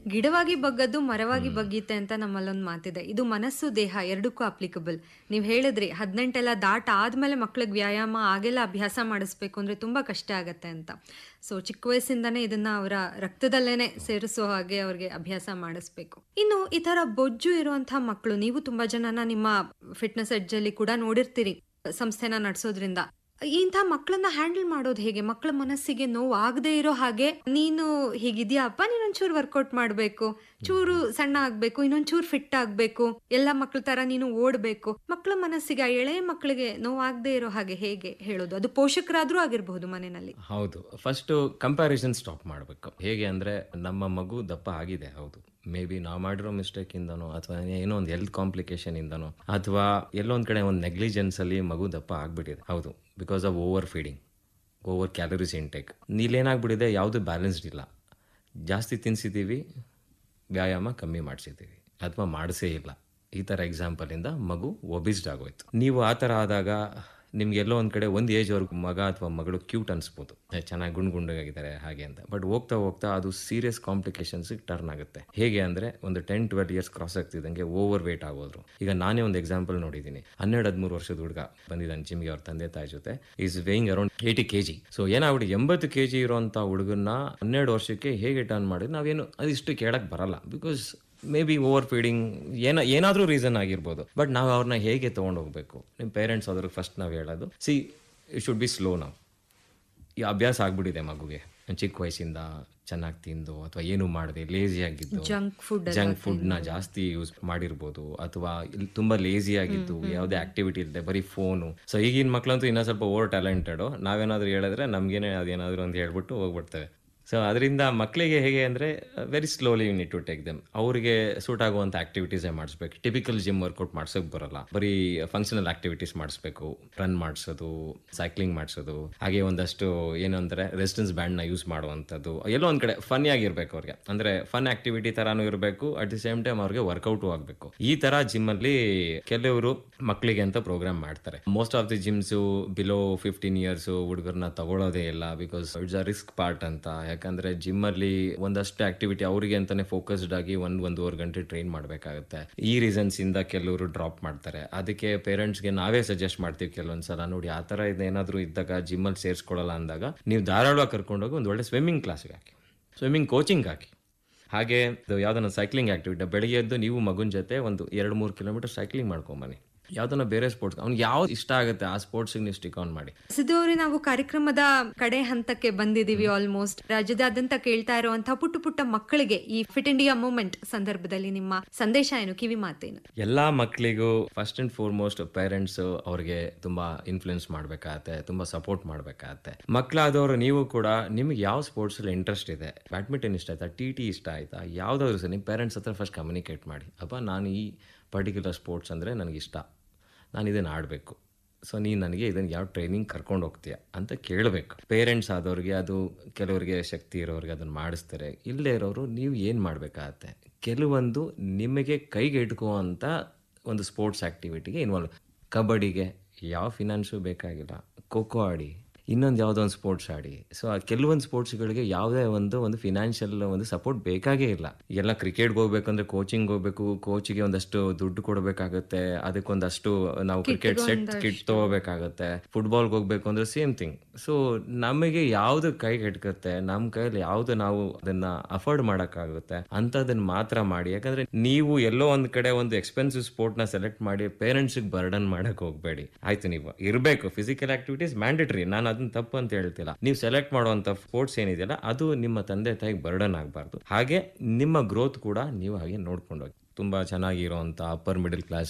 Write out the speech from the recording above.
ಗಿಡವಾಗಿ ಬಗ್ಗದ್ದು ಮರವಾಗಿ ಬಗ್ಗೀತೆ ಅಂತ ನಮ್ಮಲ್ಲೊಂದು ಮಾತಿದೆ ಇದು ಮನಸ್ಸು ದೇಹ ಎರಡಕ್ಕೂ ಅಪ್ಲಿಕಬಲ್ ನೀವು ಹೇಳಿದ್ರಿ ಹದಿನೆಂಟೆಲ್ಲ ದಾಟ ಆದ್ಮೇಲೆ ಮಕ್ಳಿಗೆ ವ್ಯಾಯಾಮ ಆಗೆಲ್ಲ ಅಭ್ಯಾಸ ಮಾಡಿಸ್ಬೇಕು ಅಂದ್ರೆ ತುಂಬಾ ಕಷ್ಟ ಆಗತ್ತೆ ಅಂತ ಸೊ ಚಿಕ್ಕ ವಯಸ್ಸಿಂದಾನೇ ಇದನ್ನ ಅವರ ರಕ್ತದಲ್ಲೇನೆ ಸೇರಿಸೋ ಹಾಗೆ ಅವ್ರಿಗೆ ಅಭ್ಯಾಸ ಮಾಡಿಸ್ಬೇಕು ಇನ್ನು ಈ ತರ ಬೊಜ್ಜು ಇರುವಂತಹ ಮಕ್ಕಳು ನೀವು ತುಂಬಾ ಜನನ ನಿಮ್ಮ ಫಿಟ್ನೆಸ್ ಎಡ್ಜಲ್ಲಿ ಕೂಡ ನೋಡಿರ್ತೀರಿ ಸಂಸ್ಥೆನ ನಡೆಸೋದ್ರಿಂದ ಇಂಥ ಮಕ್ಕಳನ್ನ ಹ್ಯಾಂಡಲ್ ಮಾಡೋದು ಹೇಗೆ ಮಕ್ಕಳ ಮನಸ್ಸಿಗೆ ನೋವು ಆಗದೆ ಇರೋ ಹಾಗೆ ನೀನು ಹೀಗಿದ್ಯಾಪ್ಪ ನೀನೊಂಚೂರು ವರ್ಕೌಟ್ ಮಾಡಬೇಕು ಚೂರು ಸಣ್ಣ ಆಗ್ಬೇಕು ಇನ್ನೊಂಚೂರು ಫಿಟ್ ಆಗ್ಬೇಕು ಎಲ್ಲ ಮಕ್ಳ ತರ ನೀನು ಓಡ್ಬೇಕು ಮಕ್ಕಳ ಮನಸ್ಸಿಗೆ ಆ ಎಳೆ ಮಕ್ಕಳಿಗೆ ನೋವು ಆಗದೆ ಇರೋ ಹಾಗೆ ಹೇಗೆ ಹೇಳೋದು ಅದು ಪೋಷಕರಾದ್ರೂ ಆಗಿರಬಹುದು ಮನೆಯಲ್ಲಿ ಹೌದು ಫಸ್ಟ್ ಕಂಪ್ಯಾರಿಸನ್ ಸ್ಟಾಪ್ ಮಾಡಬೇಕು ಹೇಗೆ ಅಂದ್ರೆ ನಮ್ಮ ಮಗು ದಪ್ಪ ಆಗಿದೆ ಹೌದು ಮೇ ಬಿ ನಾವು ಮಾಡಿರೋ ಮಿಸ್ಟೇಕ್ ಇಂದನೋ ಅಥವಾ ಏನೋ ಒಂದು ಹೆಲ್ತ್ ಕಾಂಪ್ಲಿಕೇಶನ್ ಇಂದನೋ ಅಥವಾ ಎಲ್ಲೋ ಒಂದ್ ಕಡೆ ಒಂದು ನೆಗ್ಲಿಜೆನ್ಸ್ ಅಲ್ಲಿ ಮಗು ದಪ್ಪ ಆಗ್ಬಿಟ್ಟಿದೆ ಹೌದು because of over feeding over calories intake ನೀಲೇನಾಗ್ಬಿಟ್ಟಿದೆ ಯಾವುದು ಬ್ಯಾಲೆನ್ಸ್ಡ್ ಇಲ್ಲ ಜಾಸ್ತಿ ತಿನ್ಸಿದ್ದೀವಿ ವ್ಯಾಯಾಮ ಕಮ್ಮಿ ಮಾಡಿಸಿದ್ದೀವಿ ಅಥವಾ ಮಾಡಿಸೇ ಇಲ್ಲ ಈ ಥರ ಎಕ್ಸಾಂಪಲಿಂದ ಮಗು ಒಬಿಸ್ಡ್ ಆಗೋಯ್ತು ನೀವು ಆ ಥರ ಆದಾಗ ನಿಮ್ಗೆ ಎಲ್ಲೋ ಒಂದು ಕಡೆ ಒಂದು ಏಜ್ವರೆಗೂ ಮಗ ಅಥವಾ ಮಗಳು ಕ್ಯೂಟ್ ಅನ್ಸ್ಬೋದು ಏ, ಚೆನ್ನಾಗಿ ಗುಂಡ್ ಗುಂಡಾಗಿದ್ದಾರೆ ಹಾಗೆ ಅಂತ ಬಟ್ ಹೋಗ್ತಾ ಹೋಗ್ತಾ ಅದು ಸೀರಿಯಸ್ ಕಾಂಪ್ಲಿಕೇಶನ್ಸಿಗೆ ಟರ್ನ್ ಆಗುತ್ತೆ ಹೇಗೆ ಅಂದರೆ ಒಂದು ಟೆನ್ ಟ್ವೆಲ್ ಇಯರ್ಸ್ ಕ್ರಾಸ್ ಆಗ್ತಿದ್ದಂಗೆ ಓವರ್ ವೇಟ್ ಆಗೋದ್ರು ಈಗ ನಾನೇ ಒಂದು ಎಕ್ಸಾಂಪಲ್ ನೋಡಿದ್ದೀನಿ ಹನ್ನೆರಡು ಹದಿಮೂರು ವರ್ಷದ ಹುಡುಗ ಬಂದಿದ್ದಾನೆ ಜಿಮ್ಗೆ ಅವ್ರ ತಂದೆ ತಾಯಿ ಜೊತೆ is weighing around eighty K G so ಏನಾಗ್ಬಿಟ್ಟು ಎಂಬತ್ತು ಕೆ ಜಿ ಇರೋಂಥ ಹುಡುಗನ್ನ ಹನ್ನೆರಡು ವರ್ಷಕ್ಕೆ ಹೇಗೆ ಟರ್ನ್ ಮಾಡಿದ್ರೆ ನಾವೇನು ಅದಿಷ್ಟು ಕೇಳಕ್ಕೆ ಬರಲ್ಲ because maybe over feeding ಏನ ಏನಾದರೂ ರೀಸನ್ ಆಗಿರ್ಬೋದು ಬಟ್ ನಾವು ಅವ್ರನ್ನ ಹೇಗೆ ತೊಗೊಂಡು ಹೋಗ್ಬೇಕು ನಿಮ್ಮ ಪೇರೆಂಟ್ಸ್ ಅದ್ರಿಗೆ ಫಸ್ಟ್ ನಾವು ಹೇಳೋದು see it should be slow ನಾವು ಈ ಅಭ್ಯಾಸ ಆಗ್ಬಿಟ್ಟಿದೆ ಮಗುಗೆ ಚಿಕ್ಕ ವಯಸ್ಸಿಂದ ಚೆನ್ನಾಗಿ ತಿಂದು ಅಥವಾ ಏನು ಮಾಡದೆ ಲೇಸಿ ಆಗಿದ್ದು ಜಂಕ್ ಫುಡ್ ಜಂಕ್ ಫುಡ್ ನ ಜಾಸ್ತಿ ಯೂಸ್ ಮಾಡಿರ್ಬೋದು ಅಥವಾ ಇಲ್ಲಿ ತುಂಬಾ ಲೇಸಿ ಆಗಿದ್ದು ಯಾವುದೇ ಆಕ್ಟಿವಿಟಿ ಇಲ್ಲದೆ ಬರೀ ಫೋನು ಸೊ ಈಗಿನ ಮಕ್ಳಂತೂ ಇನ್ನೂ ಸ್ವಲ್ಪ ಓವರ್ ಟ್ಯಾಲೆಂಟೆಡ್ ನಾವೇನಾದ್ರೂ ಹೇಳಿದ್ರೆ ನಮ್ಗೇನೆ ಅದೇನಾದ್ರೂ ಅಂತ ಹೇಳ್ಬಿಟ್ಟು ಹೋಗ್ಬಿಡ್ತೇವೆ ಸೊ ಅದರಿಂದ ಮಕ್ಕಳಿಗೆ ಹೇಗೆ ಅಂದರೆ very slowly you need to take them ಅವರಿಗೆ ಸೂಟ್ ಆಗುವಂಥ ಆಕ್ಟಿವಿಟೀಸೇ ಮಾಡಿಸ್ಬೇಕು ಟಿಪಿಕಲ್ ಜಿಮ್ ವರ್ಕೌಟ್ ಮಾಡ್ಸೋಕೆ ಬರಲ್ಲ ಬರೀ ಫಂಕ್ಷನಲ್ ಆಕ್ಟಿವಿಟೀಸ್ ಮಾಡಿಸ್ಬೇಕು ರನ್ ಮಾಡಿಸೋದು ಸೈಕ್ಲಿಂಗ್ ಮಾಡಿಸೋದು ಹಾಗೆ ಒಂದಷ್ಟು ಏನು ಅಂದರೆ ರೆಸಿಸ್ಟೆನ್ಸ್ ಬ್ಯಾಂಡ್ನ ಯೂಸ್ ಮಾಡುವಂಥದ್ದು ಎಲ್ಲೋ ಒಂದು ಕಡೆ ಫನ್ನಿ ಆಗಿರ್ಬೇಕು ಅವ್ರಿಗೆ ಅಂದರೆ ಫನ್ ಆಕ್ಟಿವಿಟಿ ಥರನೂ ಇರಬೇಕು ಅಟ್ ದಿ ಸೇಮ್ ಟೈಮ್ ಅವ್ರಿಗೆ ವರ್ಕೌಟು ಆಗಬೇಕು ಈ ಥರ ಜಿಮ್ಮಲ್ಲಿ ಕೆಲವರು ಮಕ್ಕಳಿಗೆ ಅಂತ ಪ್ರೋಗ್ರಾಮ್ ಮಾಡ್ತಾರೆ most of the gyms below fifteen years ಹುಡುಗರನ್ನ ತಗೊಳ್ಳೋದೇ ಇಲ್ಲ because it's a risk part ಅಂತ ಯಾಕಂದ್ರೆ ಜಿಮ್ ಅಲ್ಲಿ ಒಂದಷ್ಟು ಆಕ್ಟಿವಿಟಿ ಅವರಿಗೆ ಅಂತಾನೆ ಫೋಕಸ್ಡ್ ಆಗಿ ಒಂದ್ ಒಂದೂವರೆ ಗಂಟೆ ಟ್ರೈನ್ ಮಾಡಬೇಕಾಗುತ್ತೆ ಈ ರೀಸನ್ಸ್ ಇಂದ ಕೆಲವರು ಡ್ರಾಪ್ ಮಾಡ್ತಾರೆ ಅದಕ್ಕೆ ಪೇರೆಂಟ್ಸ್ಗೆ ನಾವೇ ಸಜೆಸ್ಟ್ ಮಾಡ್ತೀವಿ ಕೆಲವೊಂದ್ಸಲ ನೋಡಿ ಆ ಥರ ಇದೇನಾದರೂ ಇದ್ದಾಗ ಜಿಮ್ಮಲ್ಲಿ ಸೇರಿಸ್ಕೊಳ್ಳಲ್ಲ ಅಂದಾಗ ನೀವು ಧಾರಾಳವಾಗಿ ಕರ್ಕೊಂಡೋಗಿ ಒಂದು ಒಳ್ಳೆ ಸ್ವಿಮ್ಮಿಂಗ್ ಕ್ಲಾಸ್ಗೆ ಹಾಕಿ ಸ್ವಿಮ್ಮಿಂಗ್ ಕೋಚಿಂಗ್ ಹಾಕಿ ಹಾಗೆ ಯಾವ್ದನ್ನ ಸೈಕ್ಲಿಂಗ್ ಆಕ್ಟಿವಿಟಿ ಬೆಳಿಗ್ಗೆ ಎದ್ದು ನೀವು ಮಗುನ ಜೊತೆ ಒಂದು ಎರಡು ಮೂರು ಕಿಲೋಮೀಟರ್ ಸೈಕ್ಲಿಂಗ್ ಮಾಡ್ಕೊಂಬನ್ನಿ ಯಾವ್ದನ್ನ ಬೇರೆ ಸ್ಪೋರ್ಟ್ಸ್ ಅವ್ನಿಗೆ ಯಾವ್ದು ಇಷ್ಟ ಆಗುತ್ತೆ ಆ ಸ್ಪೋರ್ಟ್ಸ್ಗೆ ನೀವು ಸ್ಟಿಕ್ ಆನ್ ಮಾಡಿ ಸಿದ್ದು ಅವರೇ ನಾವು ಕಾರ್ಯಕ್ರಮದ ಕಡೆ ಹಂತಕ್ಕೆ ಬಂದಿದೀವಿ ಆಲ್ಮೋಸ್ಟ್ ರಾಜ್ಯದಾದ್ಯಂತ ಕೇಳ್ತಾ ಇರುವಂತಹ ಪುಟ್ಟ ಪುಟ್ಟ ಮಕ್ಕಳಿಗೆ ಈ ಫಿಟ್ ಇಂಡಿಯಾ ಮೂವ್ಮೆಂಟ್ ಸಂದರ್ಭದಲ್ಲಿ ನಿಮ್ಮ ಸಂದೇಶ ಏನು ಕಿವಿ ಮಾತೇನು ಎಲ್ಲಾ ಮಕ್ಕಳಿಗೂ ಫಸ್ಟ್ ಅಂಡ್ ಫಾರ್ಮೋಸ್ಟ್ ಪೇರೆಂಟ್ಸ್ ಅವ್ರಿಗೆ ತುಂಬಾ ಇನ್ಫ್ಲುಯೆನ್ಸ್ ಮಾಡ್ಬೇಕಾಗತ್ತೆ ತುಂಬಾ ಸಪೋರ್ಟ್ ಮಾಡ್ಬೇಕಾಗತ್ತೆ ಮಕ್ಕಳಾದವರು ನೀವು ಕೂಡ ನಿಮ್ಗೆ ಯಾವ ಸ್ಪೋರ್ಟ್ಸ್ ಅಲ್ಲಿ ಇಂಟ್ರೆಸ್ಟ್ ಇದೆ ಬ್ಯಾಡ್ಮಿಂಟನ್ ಇಷ್ಟ ಆಯ್ತಾ ಟಿ ಟಿ ಇಷ್ಟ ಆಯ್ತಾ ಯಾವ್ದಾದ್ರು ಸರ್ ನಿಮ್ಮ ಪೇರೆಂಟ್ಸ್ ಹತ್ರ ಫಸ್ಟ್ ಕಮ್ಯುನಿಕೇಟ್ ಮಾಡಿ ಅಪ್ಪ ನಾನು ಈ ಪರ್ಟಿಕ್ಯುಲರ್ ಸ್ಪೋರ್ಟ್ಸ್ ಅಂದರೆ ನನಗಿಷ್ಟ ನಾನು ಇದನ್ನು ಆಡಬೇಕು ಸೊ ನೀನು ನನಗೆ ಇದನ್ನು ಯಾವ ಟ್ರೈನಿಂಗ್ ಕರ್ಕೊಂಡು ಹೋಗ್ತೀಯ ಅಂತ ಕೇಳಬೇಕು ಪೇರೆಂಟ್ಸ್ ಆದವ್ರಿಗೆ ಅದು ಕೆಲವರಿಗೆ ಶಕ್ತಿ ಇರೋರಿಗೆ ಅದನ್ನು ಮಾಡಿಸ್ತಾರೆ ಇಲ್ಲೇ ಇರೋರು ನೀವು ಏನು ಮಾಡಬೇಕಾಗತ್ತೆ ಕೆಲವೊಂದು ನಿಮಗೆ ಕೈಗೆ ಇಟ್ಕುವಂಥ ಒಂದು ಸ್ಪೋರ್ಟ್ಸ್ ಆ್ಯಕ್ಟಿವಿಟಿಗೆ ಇನ್ವಾಲ್ವ್ ಕಬಡ್ಡಿಗೆ ಯಾವ ಫಿನಾನ್ಸು ಬೇಕಾಗಿಲ್ಲ ಖೋ ಖೋ ಆಡಿ ಇನ್ನೊಂದು ಯಾವುದೋ ಒಂದು ಸ್ಪೋರ್ಟ್ಸ್ ಆಡಿ ಸೊ ಆ ಕೆಲವೊಂದು ಸ್ಪೋರ್ಟ್ಸ್ಗಳಿಗೆ ಯಾವುದೇ ಒಂದು ಒಂದು ಫಿನಾನ್ಷಿಯಲ್ ಒಂದು ಸಪೋರ್ಟ್ ಬೇಕಾಗೇ ಇಲ್ಲ ಎಲ್ಲ ಕ್ರಿಕೆಟ್ಗೆ ಹೋಗ್ಬೇಕಂದ್ರೆ ಕೋಚಿಂಗ್ ಹೋಗ್ಬೇಕು ಕೋಚಿಗೆ ಒಂದಷ್ಟು ದುಡ್ಡು ಕೊಡಬೇಕಾಗುತ್ತೆ ಅದಕ್ಕೊಂದಷ್ಟು ನಾವು ಕ್ರಿಕೆಟ್ ಸೆಟ್ ಕಿಟ್ ತಗೋಬೇಕಾಗತ್ತೆ ಫುಟ್ಬಾಲ್ಗೆ ಹೋಗ್ಬೇಕು ಅಂದ್ರೆ ಸೇಮ್ ಥಿಂಗ್ ಸೊ ನಮಗೆ ಯಾವ್ದು ಕೈಗೆ ಹಿಡ್ಕತ್ತೆ ನಮ್ಮ ಕೈಯಲ್ಲಿ ಯಾವ್ದು ನಾವು ಅದನ್ನ ಅಫೋರ್ಡ್ ಮಾಡೋಕ್ಕಾಗುತ್ತೆ ಅಂಥದನ್ನ ಮಾತ್ರ ಮಾಡಿ ಯಾಕಂದ್ರೆ ನೀವು ಎಲ್ಲೋ ಒಂದ್ ಕಡೆ ಒಂದು ಎಕ್ಸ್ಪೆನ್ಸಿವ್ ಸ್ಪೋರ್ಟ್ ನ ಸೆಲೆಕ್ಟ್ ಮಾಡಿ ಪೇರೆಂಟ್ಸ್ ಬರ್ಡನ್ ಮಾಡಕ್ ಹೋಗ್ಬೇಡಿ ಆಯ್ತು ನೀವು ಇರಬೇಕು ಫಿಸಿಕಲ್ ಆಕ್ಟಿವಿಟೀಸ್ ಮ್ಯಾಂಡೇಟರಿ ನಾನು ಅದನ್ನ ತಪ್ಪು ಅಂತ ಹೇಳ್ತಿಲ್ಲ ನೀವು ಸೆಲೆಕ್ಟ್ ಮಾಡುವಂತ ಸ್ಪೋರ್ಟ್ಸ್ ಏನಿದೆಯಲ್ಲ ಅದು ನಿಮ್ಮ ತಂದೆ ತಾಯಿಗೆ ಬರ್ಡನ್ ಆಗಬಾರ್ದು ಹಾಗೆ ನಿಮ್ಮ ಗ್ರೋತ್ ಕೂಡ ನೀವು ಹಾಗೆ ನೋಡ್ಕೊಂಡು ಹೋಗಿ ತುಂಬಾ ಚೆನ್ನಾಗಿರುವಂತ ಅಪ್ಪರ್ ಮಿಡಲ್ ಕ್ಲಾಸ್